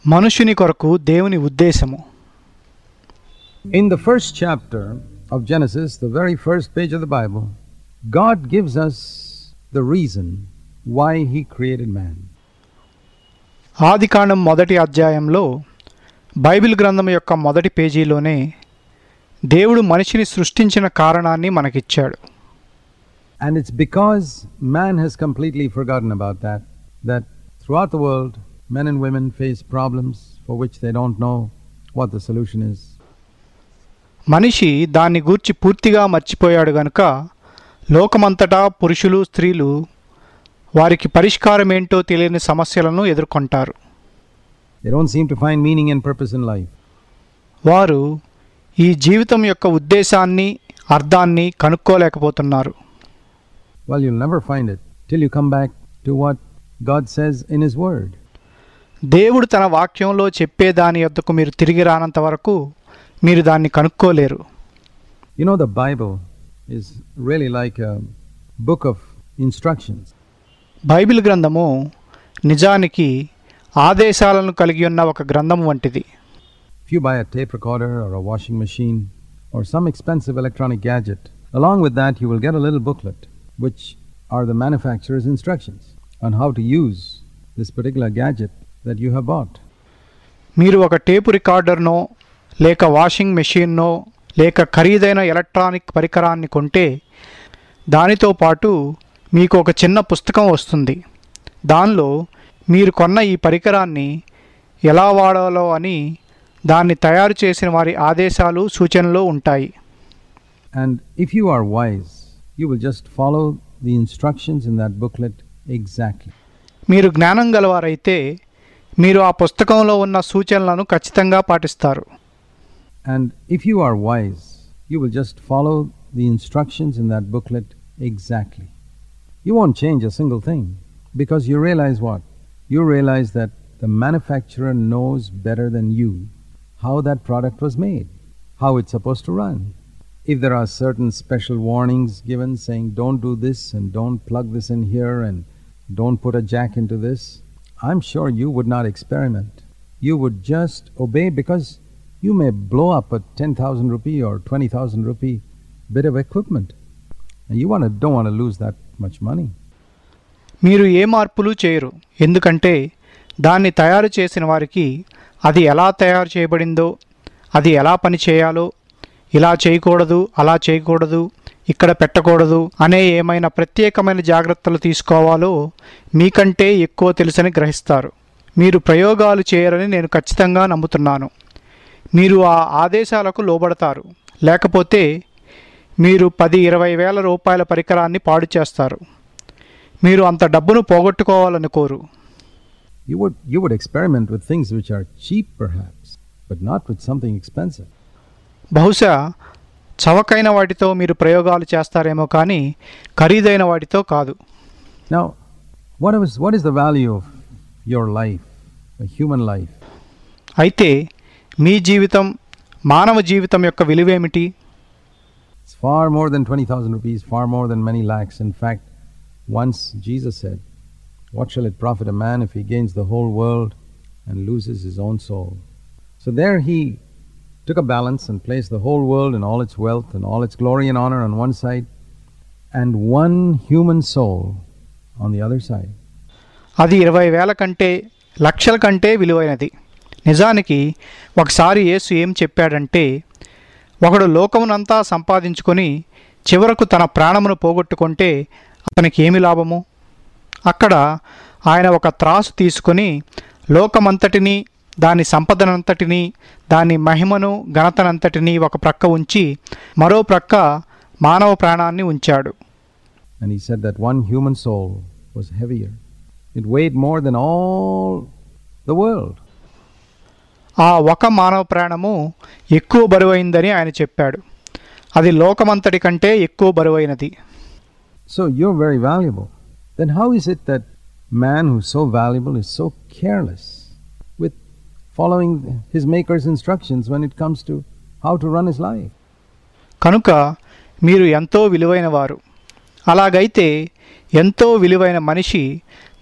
మనుషుని కొరకు దేవుని ఉద్దేశము In the first chapter of Genesis, the very first page of the Bible, God gives us the reason why He created man. ఆదికాండం మొదటి అధ్యాయంలో Bible గ్రంథం యొక్క మొదటి పేజీలోనే దేవుడు మనిషిని సృష్టించిన కారణాన్ని మనకిచ్చాడు And it's because man has completely forgotten about that, that throughout the world, men and women face problems for which they don't know what the solution is. మనిషి దాన్ని గూర్చి పూర్తిగా మర్చిపోయాడు గనుక లోకమంతటా పురుషులు స్త్రీలు వారికి పరిష్కారం ఏంటో తెలియని సమస్యలను ఎదుర్కొంటారు They don't seem to find meaning and purpose in life. వారు ఈ జీవితం యొక్క ఉద్దేశాన్ని అర్థాన్ని కనుక్కోలేకపోతున్నారు Well, you'll never find it till you come back to what God says in His Word. దేవుడు తన వాక్యంలో చెప్పే దాని యొద్దకు మీరు తిరిగి రానంత వరకు మీరు దాన్ని కనుక్కోలేరు You know, the Bible is really like a book of instructions. Bible గ్రంథము నిజానికి ఆదేశాలను కలిగి ఉన్న ఒక గ్రంథం వంటిది If you buy a tape recorder or a washing machine or some expensive electronic gadget, along with that, you will get a little booklet, which are the manufacturer's instructions on how to use this particular gadget that you have bought. మీరు ఒక tape రికార్డర్నో లేక washing మెషిన్నో లేక ఖరీదైన electronic పరికరాన్ని కొంటే దానితో పాటు మీకు ఒక చిన్న పుస్తకం వస్తుంది దానిలో మీరు కొన్న ఈ పరికరాన్ని ఎలా వాడాలో అని దాన్ని తయారు చేసిన వారి ఆదేశాలు సూచనలు ఉంటాయి And if you are wise, you will just follow the instructions in that booklet exactly. మీరు జ్ఞానం గలవారైతే మీరు ఆ పుస్తకంలో ఉన్న సూచనలను ఖచ్చితంగా పాటిస్తారు And if you are wise, you will just follow the instructions in that booklet exactly. You won't change a single thing because you realize what? You realize that the manufacturer knows better than you how that product was made, how it's supposed to run. If there are certain special warnings given saying don't do this and don't plug this in here and don't put a jack into this, I'm sure you would not experiment. You would just obey because you may blow up a 10,000 rupee or 20,000 rupee bit of equipment. And you wanna, don't want to lose that much money. మీరు ఏ మార్పులు చేయరు ఎందుకంటే దాన్ని తయారు చేసిన వారికి అది ఎలా తయారు చేయబడిందో అది ఎలా పని చేయాలో ఇలా చేయకూడదు అలా చేయకూడదు ఇక్కడ పెట్టకూడదు అనే ఏమైనా ప్రత్యేకమైన జాగ్రత్తలు తీసుకోవాలో మీకంటే ఎక్కువ తెలుసని గ్రహిస్తారు మీరు ప్రయోగాలు చేయరని నేను ఖచ్చితంగా నమ్ముతున్నాను మీరు ఆ ఆదేశాలకు లోబడతారు లేకపోతే మీరు పది ఇరవై వేల రూపాయల పరికరాన్ని పాడు చేస్తారు మీరు అంత డబ్బును పోగొట్టుకోవాలనుకోరు You would, you would experiment with things which are cheap perhaps, but not with something expensive. బహుశా చవకైన వాటితో మీరు ప్రయోగాలు చేస్తారేమో కానీ ఖరీదైన వాటితో కాదు Now, what is, what is the value of your life, a human life? అయితే మీ జీవితం మానవ జీవితం యొక్క విలువేమిటి It's far more than 20,000 rupees, far more than many lakhs. In fact, once Jesus said, What shall it profit a man if he gains the whole world and loses his own soul? So there he took a balance and placed the whole world and all its wealth and all its glory and honor on one side and one human soul on the other side. అది ఇరవై వేల కంటే లక్షల కంటే విలువైనది నిజానికి ఒకసారి యేసు ఏం చెప్పాడంటే ఒకడు లోకమునంతా సంపాదించుకొని చివరకు తన ప్రాణమును పోగొట్టుకుంటే అతనికి ఏమి లాభము అక్కడ ఆయన ఒక త్రాసు తీసుకొని లోకమంతటిని దాని సంపదనంతటిని దాని మహిమను ఘనతనంతటిని ఒక ప్రక్క ఉంచి మరో ప్రక్క మానవ ప్రాణాన్ని ఉంచాడు And he said that one human soul was heavier. It weighed more than all the world. ఆ ఒక మానవ ప్రాణము ఎక్కువ బరువైందని ఆయన చెప్పాడు అది లోకమంతటి కంటే ఎక్కువ బరువైనది So you're very valuable. Then how is it that man who's so valuable is so careless with following his maker's instructions when it comes to how to run his life? కనుక మీరు ఎంతో విలువైన వారు అలాగైతే ఎంతో విలువైన మనిషి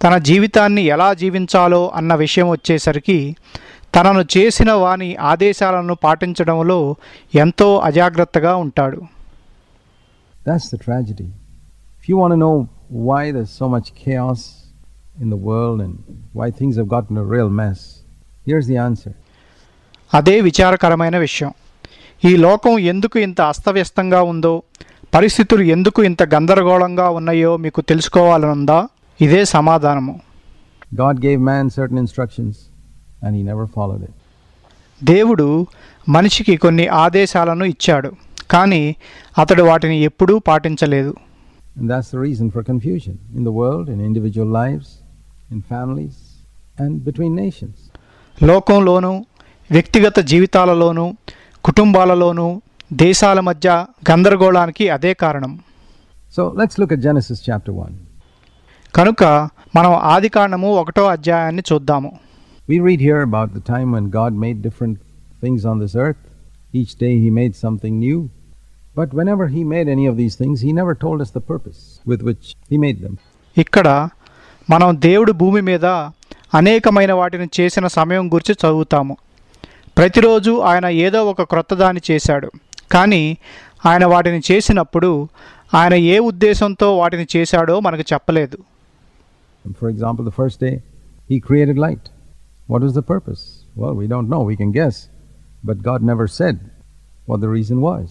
తన జీవితాన్ని ఎలా జీవించాలో అన్న విషయం వచ్చేసరికి తనను చేసిన వాని ఆదేశాలను పాటించడంలో ఎంతో అజాగ్రత్తగా ఉంటాడు That's the tragedy. If you want to know why there's so much chaos in the world and why things have gotten a real mess, here's the answer. అదే విచారకరమైన విషయం ఈ లోకం ఎందుకు ఇంత అస్తవ్యస్తంగా ఉందో పరిస్థితులు ఎందుకు ఇంత గందరగోళంగా ఉన్నాయో మీకు తెలుసుకోవాలనుందా ఇదే సమాధానము God gave man certain instructions and he never followed it. దేవుడు మనిషికి కొన్ని ఆదేశాలను ఇచ్చాడు కానీ అతడు వాటిని ఎప్పుడూ పాటించలేదు And that's the reason for confusion in the world, in individual lives, in families, and between nations. లోకంలోనూ వ్యక్తిగత జీవితాలలోనూ కుటుంబాలలోనూ దేశాల మధ్య గందరగోళానికి అదే కారణం So let's look at Genesis chapter 1. కనుక మనం ఆదికాండము ఒకటో అధ్యాయాన్ని చూద్దాము We read here about the time when God made different things on this earth. Each day He made something new. But whenever He made any of these things, He never told us the purpose with which He made them. ఇక్కడ మనం దేవుడు భూమి మీద అనేకమైన వాటిని చేసిన సమయం గురించి చదువుతాము ప్రతిరోజు ఆయన ఏదో ఒక క్రొత్త దాన్ని చేశాడు కానీ ఆయన వాటిని చేసినప్పుడు ఆయన ఏ ఉద్దేశంతో వాటిని చేశాడో మనకు చెప్పలేదు For example, the first day He created light. What was the purpose? Well, we don't know. We can guess. But God never said what the reason was.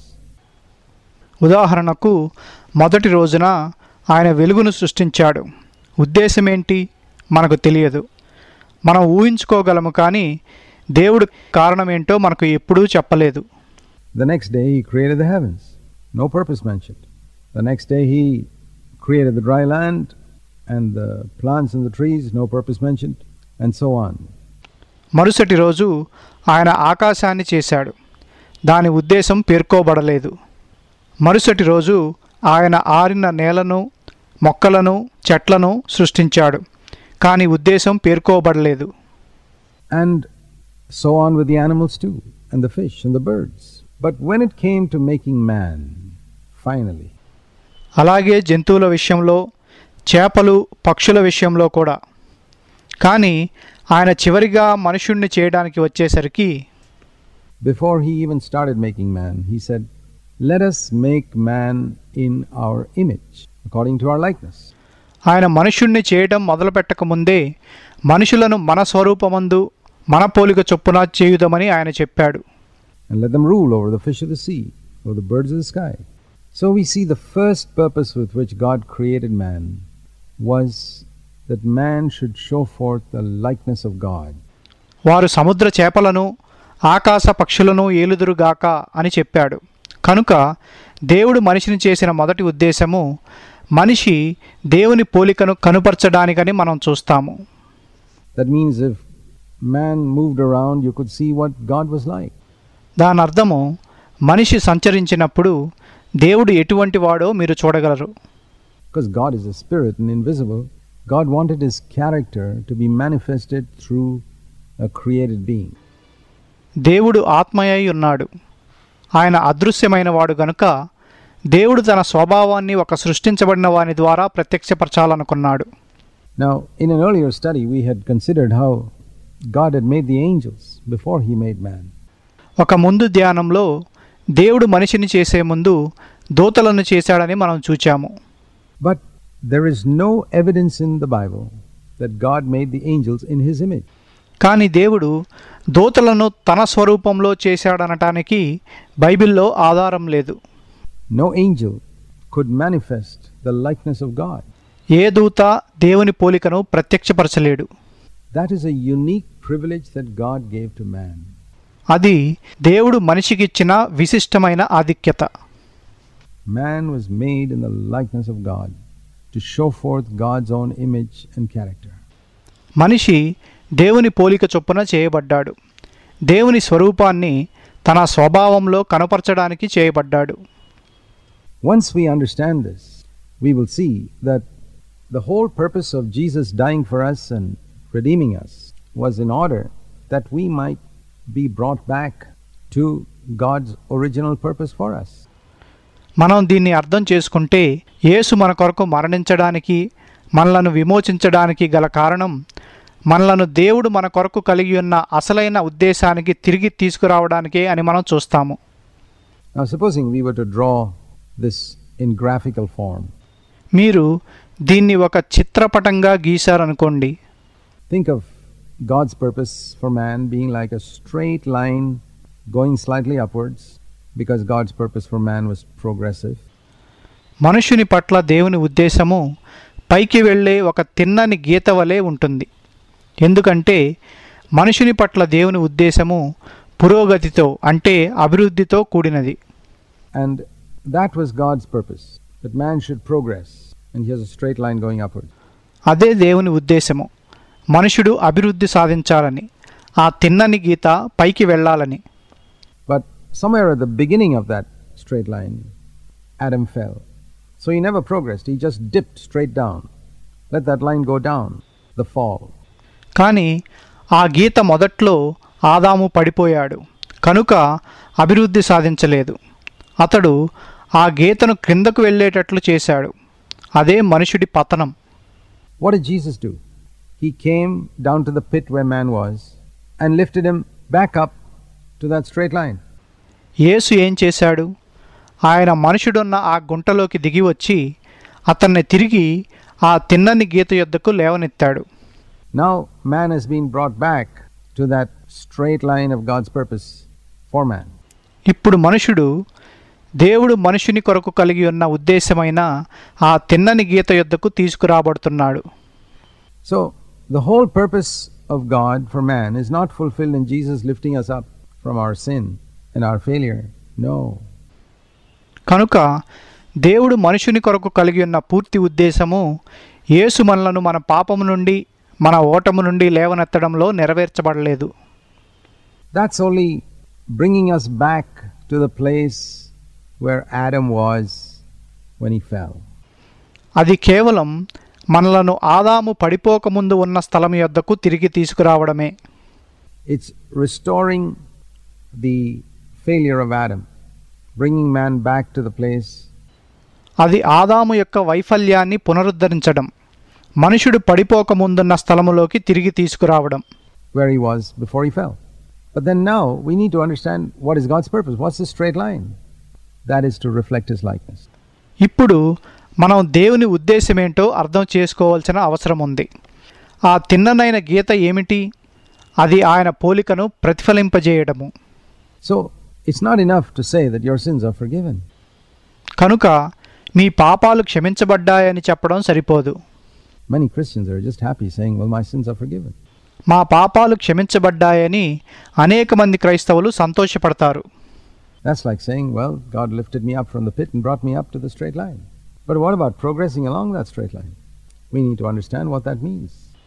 ఉదాహరణకు మొదటి రోజున ఆయన వెలుగును సృష్టించాడు ఉద్దేశం ఏంటి మనకు తెలియదు మనం ఊహించుకోగలము కానీ దేవుడు కారణమేంటో మనకు ఎప్పుడూ చెప్పలేదు The next day He created the heavens. No purpose mentioned. The next day He created the dry land and the plants and the trees. No purpose mentioned. And so on. మరుసటి రోజు ఆయన ఆకాశాన్ని చేశాడు దాని ఉద్దేశం పేర్కోబడలేదు మరుసటి రోజు ఆయన ఆరిన నేలను మొక్కలను చెట్లను సృష్టించాడు కానీ ఉద్దేశం పేర్కోబడలేదు And so on with the animals too, and the fish and the birds. But when it came to making man, finally, అలాగే జంతువుల విషయంలో చేపలు పక్షుల విషయంలో కూడా కానీ ఆయన చివరిగా మనుషుణ్ణి చేయడానికి వచ్చేసరికి before he even started making man, he said, Let us make man in our image, according to our likeness. ఆయన మనుష్యుణ్ణి చేయడం మొదలుపెట్టక ముందే మనుషులను మన స్వరూపమందు మన పోలిక చొప్పున చేయుదమని ఆయన చెప్పాడు and let them rule over the fish of the sea, over the birds of the sky. So we see the first purpose with which God created man was that man should show forth the likeness of God. వారు సముద్ర చేపలను ఆకాశ పక్షులను ఏలుదురుగాక అని చెప్పాడు కనుక దేవుడు మనిషిని చేసిన మొదటి ఉద్దేశము మనిషి దేవుని పోలికను కనుపరచడానికని మనం చూస్తాము That means if man moved around, you could see what God was like. దాని అర్థము మనిషి సంచరించినప్పుడు దేవుడు ఎటువంటి వాడో మీరు చూడగలరు Because God is a spirit and invisible, God wanted his character to be manifested through a created being. దేవుడు ఆత్మయై ఉన్నాడు ఆయన అదృశ్యమైన వాడు గనుక దేవుడు తన స్వభావాన్ని ఒక సృష్టించబడిన వాని ద్వారా ప్రత్యక్షపరచాలనుకున్నాడు Now, in an earlier study, we had considered how God had made the angels before he made man. ఒక ముందు ధ్యానంలో దేవుడు మనిషిని చేసే ముందు దూతలను చేశాడని మనం చూచాము But there is no evidence in the Bible that God made the angels in his image. కానీ దేవుడు దూతలను తన స్వరూపంలో చేశాడనటానికి బైబిల్లో ఆధారం లేదు No angel could manifest the likeness of God. ఏ దూత దేవుని పోలికను ప్రత్యక్షపరచలేడు That is a unique privilege that God gave to man. అది దేవుడు మనిషికిచ్చిన విశిష్టమైన ఆధిక్యత Man was made in the likeness of God to show forth God's own image and character. మనిషి దేవుని పోలిక చొప్పున చేయబడ్డాడు దేవుని స్వరూపాన్ని తన స్వభావంలో కనపరచడానికి చేయబడ్డాడు Once we understand this, we will see that the whole purpose of Jesus dying for us and redeeming us was in order that we might be brought back to God's original purpose for us. మనం దీన్ని అర్థం చేసుకుంటే యేసు మన కొరకు మరణించడానికి మనలను విమోచించడానికి గల కారణం మనలను దేవుడు మన కొరకు కలిగి ఉన్న అసలైన ఉద్దేశానికి తిరిగి తీసుకురావడానికే అని మనం చూస్తాము Now, supposing we were to draw this in graphical form, మీరు దీన్ని ఒక చిత్రపటంగా గీశారనుకోండి think of God's purpose for man being like a straight line going slightly upwards because God's purpose for man was progressive. మనుషుని పట్ల దేవుని ఉద్దేశము పైకి వెళ్ళే ఒక తిన్నని గీత వలె ఉంటుంది ఎందుకంటే మనుషుని పట్ల దేవుని ఉద్దేశము పురోగతితో అంటే అభివృద్ధితో కూడినది And that was God's purpose that man should progress, and he has a straight line going upward. అదే దేవుని ఉద్దేశము మనుషుడు అభివృద్ధి సాధించాలని ఆ తిన్నని గీత పైకి వెళ్ళాలని But somewhere at the beginning of that straight line, Adam fell. So he never progressed, he just dipped straight down. Let that line go down, the fall. కానీ ఆ గీత మొదట్లో ఆదాము పడిపోయాడు కనుక అభివృద్ధి సాధించలేదు అతడు ఆ గీతను క్రిందకు వెళ్ళేటట్లు చేశాడు అదే మనుషుడి పతనం What did Jesus do? He came down to the pit where man was and lifted him back up to that straight line. యేసు ఏం చేశాడు ఆయన మనుషుడున్న ఆ గుంటలోకి దిగి వచ్చి అతన్ని తిరిగి ఆ తిన్నని గీత యొద్దకు లేవనెత్తాడు Now man has been brought back to that straight line of God's purpose for man. ఇప్పుడు మనుషుడు దేవుడు మనుషుని కొరకు కలిగి ఉన్న ఉద్దేశమైన ఆ తిన్నని గీత యొద్దకు తీసుకురాబడుతున్నాడు So the whole purpose of God for man is not fulfilled in Jesus lifting us up from our sin and our failure. No. కనుక దేవుడు మనుషుని కొరకు కలిగి ఉన్న పూర్తి ఉద్దేశము యేసు మనలను మన పాపము నుండి మన ఓటము నుండి లేవనెత్తడంలో నెరవేర్చబడలేదు That's only bringing us back to the place where Adam was when he fell. అది కేవలం మనలను ఆదాము పడిపోకముందు ఉన్న స్థలం యొద్దకు తిరిగి తీసుకురావడమే It's restoring the failure of Adam, bringing man back to the place అది ఆదాము యొక్క వైఫల్యాన్ని పునరుద్ధరించడం మనుషుడు పడిపోకముందున్న స్థలములోకి తిరిగి తీసుకురావడం where he was before he fell. But then now we need to understand what is God's purpose. What's the straight line? That is to reflect his likeness. ఇప్పుడు మనం దేవుని ఉద్దేశమేంటో అర్థం చేసుకోవాల్సిన అవసరం ఉంది ఆ తిన్ననైన గీత ఏమిటి అది ఆయన పోలికను ప్రతిఫలింపజేయడము So it's not enough to say that your sins are forgiven. కనుక మీ పాపాలు క్షమించబడ్డాయని చెప్పడం సరిపోదు Many Christians are just happy saying, Well, my sins are forgiven. మా పాపాలు క్షమించబడ్డాయని అనేక మంది క్రైస్తవులు సంతోషపడతారు That's like saying, Well, God lifted me up from the pit and brought me up to the straight line. But what about progressing along that straight line? We need to understand what that means.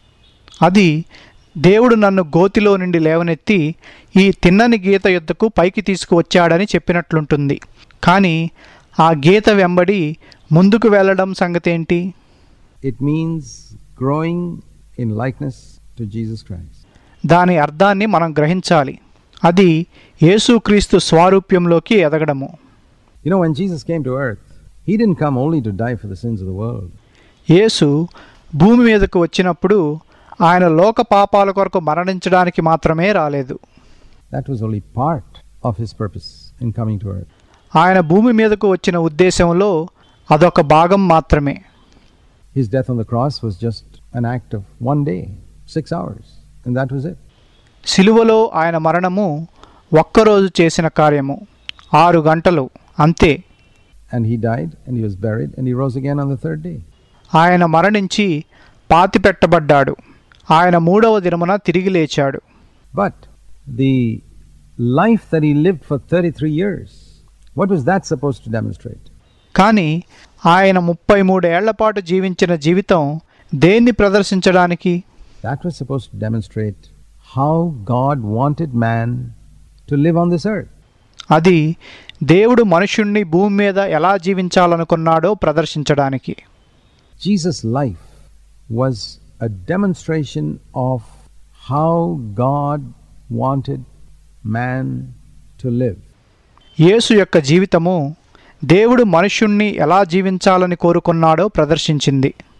అది దేవుడు నన్ను గోతిలో నుండి లేవనెత్తి ఈ తిన్నని గీత యుద్ధకు పైకి తీసుకువచ్చాడని చెప్పినట్లుంటుంది కానీ ఆ గీత వెంబడి ముందుకు వెళ్ళడం సంగతేంటి It means growing in likeness to Jesus Christ. దాని అర్థాన్ని మనం గ్రహించాలి అది యేసుక్రీస్తు స్వారూప్యంలోకి ఎదగడము You know, when Jesus came to earth, he didn't come only to die for the sins of the world. యేసు భూమి మీదకు వచ్చినప్పుడు ఆయన లోక పాపాల కొరకు మరణించడానికి మాత్రమే రాలేదు That was only part of his purpose in coming to earth. ఆయన భూమి మీదకు వచ్చిన ఉద్దేశంలో అదొక భాగం మాత్రమే His death on the cross was just an act of one day, six hours, and that was it. సిలువలో ఆయన మరణము ఒక్కరోజు చేసిన కార్యము ఆరు గంటలు అంతే And he died, and he was buried, and he rose again on the third day. ఆయన మరణించి పాతిపెట్టబడ్డాడు ఆయన మూడవ దినమున తిరిగి లేచాడు But the life that he lived for 33 years, what was that supposed to demonstrate? కానీ ఆయన ముప్పై మూడేళ్ల పాటు జీవించిన జీవితం దేన్ని ప్రదర్శించడానికి That was supposed to demonstrate how God wanted man to live on this earth. అది దేవుడు మనుష్యుణ్ణి భూమి మీద ఎలా జీవించాలనుకున్నాడో ప్రదర్శించడానికి Jesus' life was a demonstration of how God wanted man to live. యేసు యొక్క జీవితము దేవుడు మనుష్యుణ్ణి ఎలా జీవించాలని కోరుకున్నాడో ప్రదర్శించింది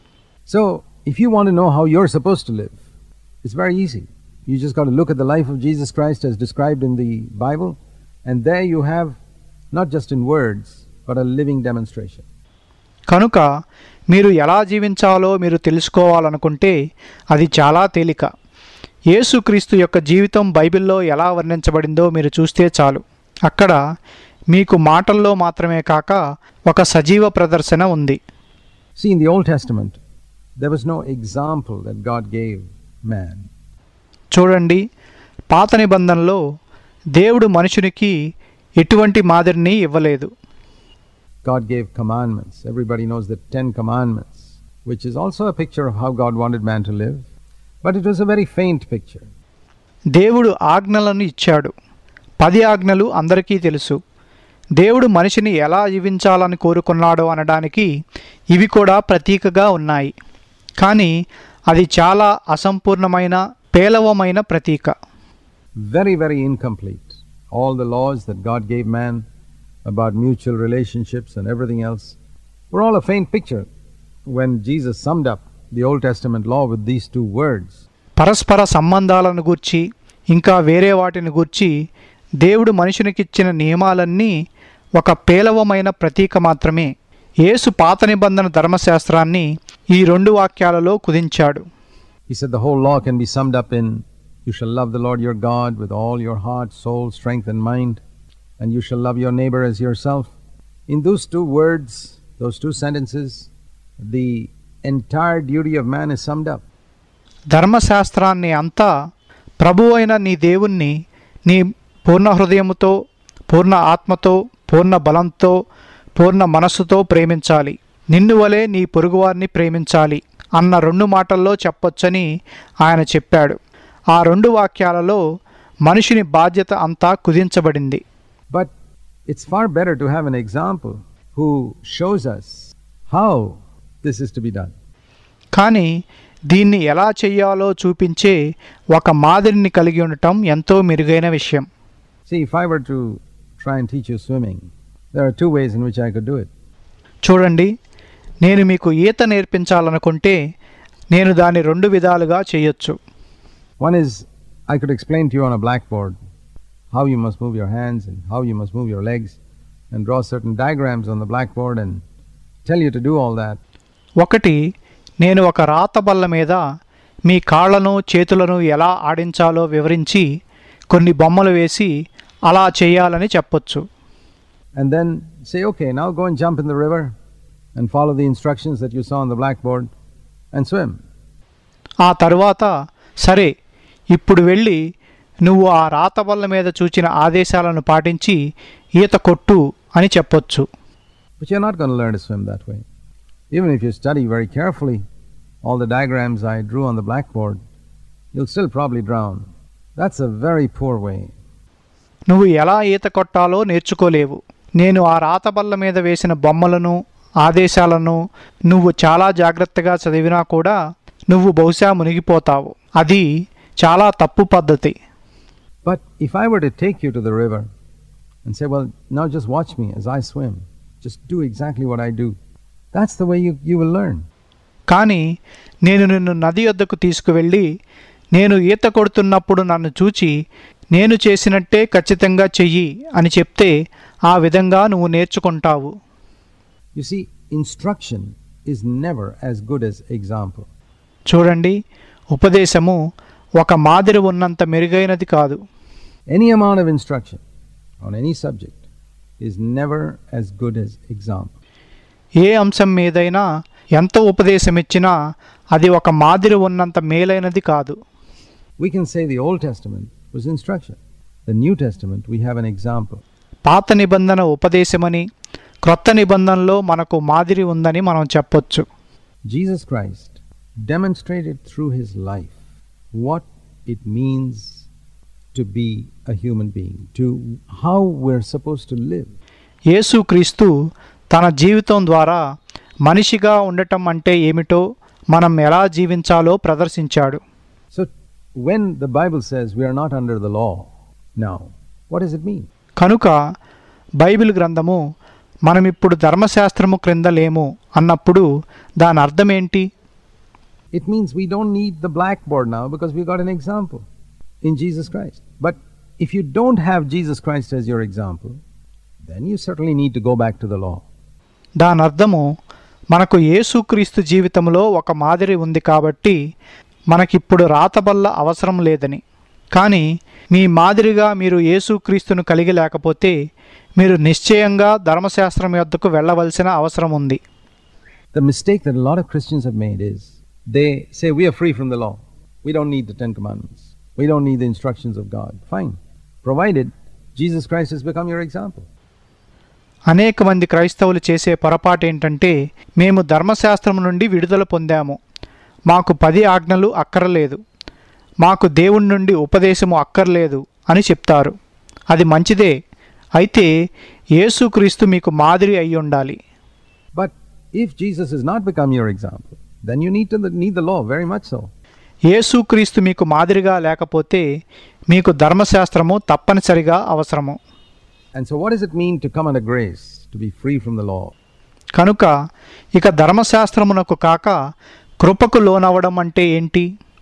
So, if you want to know how you're supposed to live, it's very easy. You just got to look at the life of Jesus Christ as described in the Bible, and there you have, not just in words, but a living demonstration. కనుక మీరు ఎలా జీవించాలో మీరు తెలుసుకోవాలనుకుంటే అది చాలా తేలిక యేసుక్రీస్తు యొక్క జీవితం బైబిల్లో ఎలా వర్ణించబడిందో మీరు చూస్తే చాలు అక్కడ మీకు మాటల్లో మాత్రమే కాక ఒక సజీవ ప్రదర్శన ఉంది See, in the Old Testament, there was no example that God gave man. చూడండి పాత నిబంధనలో దేవుడు మనుషునికి ఎటువంటి మాదిరిని ఇవ్వలేదు God gave commandments. Everybody knows the Ten Commandments, which is also a picture of how God wanted man to live, but it was a very faint picture. దేవుడు ఆజ్ఞలను ఇచ్చాడు పది ఆజ్ఞలు అందరికీ తెలుసు దేవుడు మనిషిని ఎలా జీవించాలని కోరుకున్నాడో అనడానికి ఇవి కూడా ప్రతీకగా ఉన్నాయి కానీ అది చాలా అసంపూర్ణమైన పేలవమైన ప్రతీక Very, very incomplete. All the laws that God gave man about mutual relationships and everything else were all a faint picture when Jesus summed up the Old Testament law with these two words. పరస్పర సంబంధాలను గూర్చి ఇంకా వేరే వాటిని గూర్చి దేవుడు మనుషునికిచ్చిన నియమాలన్నీ ఒక పేలవమైన ప్రతీక మాత్రమే యేసు పాత నిబంధన ధర్మశాస్త్రాన్ని ఈ రెండు వాక్యాలలో కుదించాడు He said the whole law can be summed up in You shall love the Lord your God with all your heart, soul, strength, and mind, and you shall love your neighbor as yourself. In those two words, those two sentences, the entire duty of man is summed up. ధర్మశాస్త్రాన్ని అంతా ప్రభు అయిన నీ దేవుణ్ణి నీ పూర్ణ హృదయముతో పూర్ణ ఆత్మతో పూర్ణ బలంతో పూర్ణ మనస్సుతో ప్రేమించాలి నిన్ను వలె నీ పొరుగువారిని ప్రేమించాలి అన్న రెండు మాటల్లో చెప్పొచ్చని ఆయన చెప్పాడు ఆ రెండు వాక్యాలలో మనిషిని బాధ్యత అంతా కుదించబడింది But it's far better to have an example who shows us how this is to be done. కానీ దీన్ని ఎలా చెయ్యాలో చూపించే ఒక మాదిరిని కలిగి ఉండటం ఎంతో మెరుగైన విషయం See, if I were to try and teach you swimming, there are two ways in which I could do it. చూడండి నేను మీకు ఈత నేర్పించాలనుకుంటే నేను దాన్ని రెండు విధాలుగా చేయొచ్చు One is I could explain to you on a blackboard how you must move your hands and how you must move your legs and draw certain diagrams on the blackboard and tell you to do all that. ఒకటి నేను ఒక రాత బల్ల మీద మీ కాళ్ళను చేతులను ఎలా ఆడించాలో వివరించి కొన్ని బొమ్మలు వేసి అలా చేయాలని చెప్పొచ్చు And then say, okay, now go and jump in the river and follow the instructions that you saw on the blackboard and swim. ఆ తరువాత సరే ఇప్పుడు వెళ్ళి నువ్వు ఆ రాత బల్ల మీద చూచిన ఆదేశాలను పాటించి ఈత కొట్టు అని చెప్పొచ్చు But you're not going to learn to swim that way. Even if you study very carefully all the diagrams I drew on the blackboard, you'll still probably drown. That's a very poor way. నువ్వు ఎలా ఈత కొట్టాలో నేర్చుకోలేవు నేను ఆ రాతబల్ల మీద వేసిన బొమ్మలను ఆదేశాలను నువ్వు చాలా జాగ్రత్తగా చదివినా కూడా నువ్వు బహుశా మునిగిపోతావు అది చాలా తప్పు పద్ధతి But if I were to take you to the river and say, well, now just watch me as I swim, just do exactly what I do, that's the way you, you will learn. కానీ నేను నిన్ను నది వద్దకు తీసుకువెళ్ళి నేను ఈత కొడుతున్నప్పుడు నన్ను చూచి నేను చేసినట్టే ఖచ్చితంగా చెయ్యి అని చెప్తే ఆ విధంగా నువ్వు నేర్చుకుంటావు You see, instruction is never as good as example. చూడండి ఉపదేశము ఒక మాదిరి ఉన్నంత మెరుగైనది కాదు Any amount of instruction on any subject is never as good as example. ఏ అంశం మీదైనా ఎంత ఉపదేశం ఇచ్చినా అది ఒక మాదిరి ఉన్నంత మేలైనది కాదు We can say the Old Testament was instruction. The New Testament, we have an example. పాత నిబంధన ఉపదేశమని క్రొత్త నిబంధనలో మనకు మాదిరి ఉందని మనం చెప్పొచ్చు Jesus Christ demonstrated through his life what it means to be a human being, to how we're supposed to live. యేసుక్రీస్తు తన జీవితం ద్వారా మనిషిగా ఉండటం అంటే ఏమిటో మనం ఎలా జీవించాలో ప్రదర్శించాడు So, when the Bible says we are not under the law now, what does it mean? కనుక బైబిల్ గ్రంథము మనమిప్పుడు ధర్మశాస్త్రము క్రింద లేము అన్నప్పుడు దాని అర్థం ఏంటి it means we don't need the blackboard now because we've got an example in Jesus Christ. But if you don't have Jesus Christ as your example, then you certainly need to go back to the law. దాని అర్థము మనకు యేసుక్రీస్తు జీవితంలో ఒక మాదిరి ఉంది కాబట్టి మనకిప్పుడు రాతబల్ల అవసరం లేదని కానీ మీ మాదిరిగా మీరు యేసుక్రీస్తును కలిగి లేకపోతే మీరు నిశ్చయంగా ధర్మశాస్త్రం యొద్దకు వెళ్ళవలసిన అవసరం ఉంది The mistake that a lot of Christians have made is they say we are free from the law. We don't need the Ten Commandments. We don't need the instructions of God. Fine. Provided Jesus Christ has become your example. అనేక మంది క్రైస్తవులు చేసే పొరపాటు ఏంటంటే మేము ధర్మశాస్త్రం నుండి విడుదల పొందాము మాకు పది ఆజ్ఞలు అక్కరలేదు మాకు దేవుని నుండి ఉపదేశము అక్కర్లేదు అని చెప్తారు అది మంచిదే అయితే యేసుక్రీస్తు మీకు మాదిరి అయి ఉండాలి But if Jesus has not become your example, then you need to need the law very much so. యేసుక్రీస్తు మీకు మాదిరిగా లేకపోతే మీకు ధర్మశాస్త్రము తప్పనిసరిగా అవసరము And so, what does it mean to come under grace, to be free from the law? కనుక ఇక ధర్మశాస్త్రమునకు కాక కృపకు లోనవ్వడం అంటే ఏంటి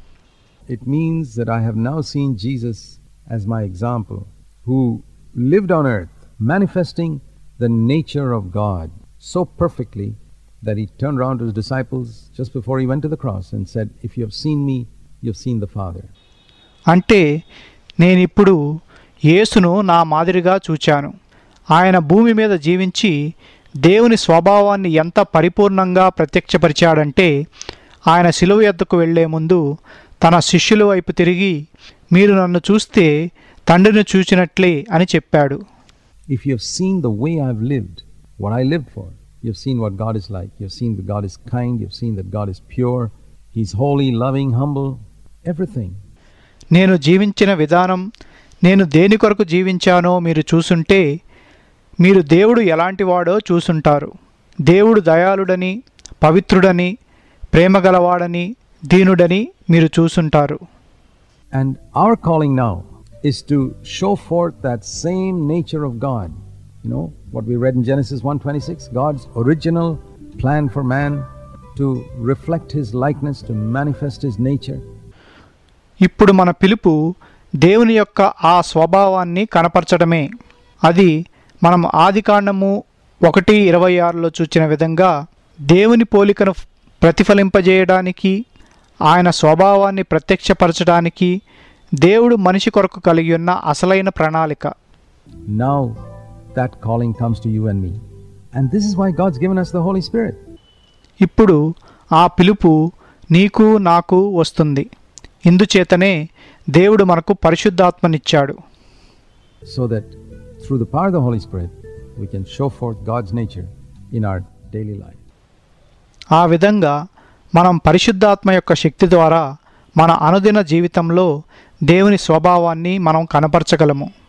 It means that I have now seen Jesus as my example, who lived on earth, manifesting the nature of God so perfectly that he turned around to his disciples just before he went to the cross and said, If you have seen me, you have seen the Father. అంటే నేనిప్పుడు యేసును నా మాదిరిగా చూచాను ఆయన భూమి మీద జీవించి దేవుని స్వభావాన్ని ఎంత పరిపూర్ణంగా ప్రత్యక్షపరిచాడంటే ఆయన శిలువ ఎద్దకు వెళ్లే ముందు తన శిష్యుల వైపు తిరిగి మీరు నన్ను చూస్తే తండ్రిని చూచినట్లే అని చెప్పాడు If you have seen the way I've lived, what I lived for, you have seen what God is like. You have seen that God is kind. You have seen that God is pure. He's holy, loving, humble, everything. నేను జీవించిన విధానం నేను దేని కొరకు జీవించానో మీరు చూసుంటే మీరు దేవుడు ఎలాంటివాడో చూసుంటారు దేవుడు దయాళుడని పవిత్రుడని ప్రేమగలవాడని దీనుడని మీరు చూసుంటారు And our calling now is to show forth that same nature of God. You know, what we read in Genesis 1:26, God's original plan for man to reflect his likeness, to manifest his nature. ఇప్పుడు మన పిలుపు దేవుని యొక్క ఆ స్వభావాన్ని కనపరచడమే అది మనం ఆదికాండము ఒకటి ఇరవై ఆరులో చూచిన విధంగా దేవుని పోలికను ప్రతిఫలింపజేయడానికి ఆయన స్వభావాన్ని ప్రత్యక్షపరచడానికి దేవుడు మనిషి కొరకు కలిగి ఉన్న అసలైన ప్రణాళిక Now that calling comes to you and me. And this is why God's given us the Holy Spirit. ఇప్పుడు ఆ పిలుపు నీకు నాకు వస్తుంది ఇందుచేతనే దేవుడు మనకు పరిశుద్ధాత్మనిచ్చాడు so that through the power of the Holy Spirit, we can show forth God's nature in our daily life. ఆ విధంగా మనం పరిశుద్ధాత్మ యొక్క శక్తి ద్వారా మన అనుదిన జీవితంలో దేవుని స్వభావాన్ని మనం కనపరచగలము